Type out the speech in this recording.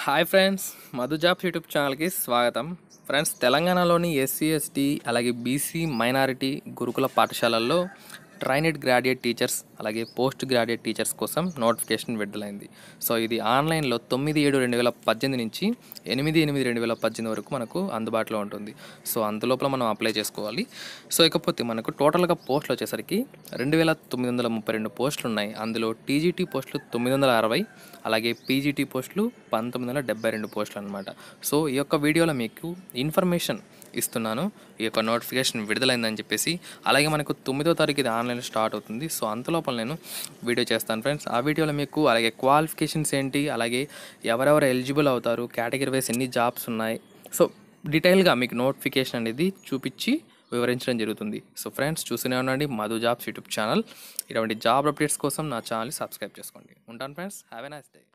hi friends Madhu jobs YouTube ఛానల్కి స్వాగతం friends తెలంగాణలోని ఎస్సీ ఎస్టీ అలాగే బీసీ మైనారిటీ గురుకుల పాఠశాలల్లో ట్రైనెడ్ గ్రాడ్యుయేట్ టీచర్స్ అలాగే పోస్ట్ గ్రాడ్యుయేట్ టీచర్స్ కోసం నోటిఫికేషన్ విడుదలైంది సో ఇది ఆన్లైన్లో తొమ్మిది ఏడు రెండు వేల పద్దెనిమిది నుంచి ఎనిమిది ఎనిమిది రెండు వేల పద్దెనిమిది వరకు మనకు అందుబాటులో ఉంటుంది సో అందులోపల మనం అప్లై చేసుకోవాలి సో ఇకపోతే మనకు టోటల్గా పోస్టులు వచ్చేసరికి రెండు వేల తొమ్మిది వందల ముప్పై రెండు పోస్టులు ఉన్నాయి అందులో టీజీటీ పోస్టులు తొమ్మిది వందల అరవై అలాగే పీజీటీ పోస్టులు పంతొమ్మిది వందల డెబ్బై రెండు పోస్టులు అనమాట సో ఈ యొక్క వీడియోలో మీకు ఇన్ఫర్మేషన్ ఇస్తున్నాను ఈ యొక్క నోటిఫికేషన్ విడుదలైందని చెప్పేసి అలాగే మనకు తొమ్మిదో తారీఖు ఇది ఆన్లైన్ స్టార్ట్ అవుతుంది సో అంతలోపల నేను వీడియో చేస్తాను ఫ్రెండ్స్ ఆ వీడియోలో మీకు అలాగే క్వాలిఫికేషన్స్ ఏంటి అలాగే ఎవరెవరు ఎలిజిబుల్ అవుతారు కేటగిరీ వైస్ ఎన్ని జాబ్స్ ఉన్నాయి సో డీటెయిల్గా మీకు నోటిఫికేషన్ అనేది చూపించి వివరించడం జరుగుతుంది సో ఫ్రెండ్స్ చూస్తూనే ఉండండి మధు జాబ్స్ యూట్యూబ్ ఛానల్ ఇటువంటి జాబ్ అప్డేట్స్ కోసం నా ఛానల్ని సబ్స్క్రైబ్ చేసుకోండి ఉంటాను friends have a nice day